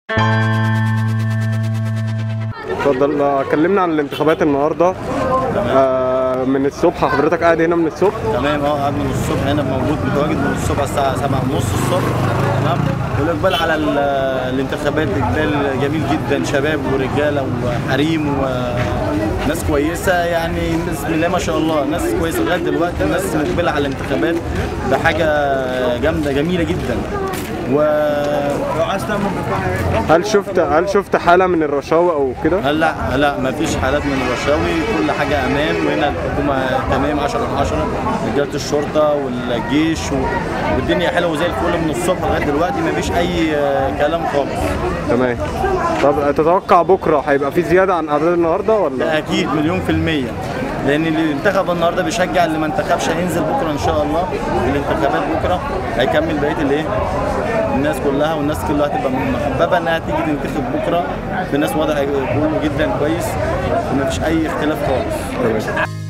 اتفضل آه، كلمنا عن الانتخابات النهارده آه، من الصبح حضرتك قاعد هنا من الصبح تمام اه قاعد من الصبح هنا موجود متواجد من الصبح الساعة 7 ونص الصبح تمام والإقبال على ال- الانتخابات إقبال جميل جدا شباب ورجالة وحريم وناس كويسة يعني بسم الله ما شاء الله ناس كويسة لغاية دلوقتي الناس مقبلة على الانتخابات ده حاجة جامدة جميلة جدا و هل شفت هل شفت حاله من الرشاوى او كده هل لا لا ما فيش حالات من الرشاوي كل حاجه امان وهنا الحكومه تمام 10 على 10 رجاله الشرطه والجيش و... والدنيا حلوه زي الفل من الصبح لغايه دلوقتي ما فيش اي آه، كلام خالص تمام طب تتوقع بكره هيبقى في زياده عن اعداد النهارده ولا ده اكيد مليون في الميه لان اللي انتخب النهارده بيشجع اللي ما انتخبش هينزل بكره ان شاء الله الانتخابات بكره هيكمل بقيه الايه الناس كلها والناس كلها هتبقى محببه انها تيجي تنتخب بكره في ناس وضع كله جدا كويس ومفيش اي اختلاف خالص تمام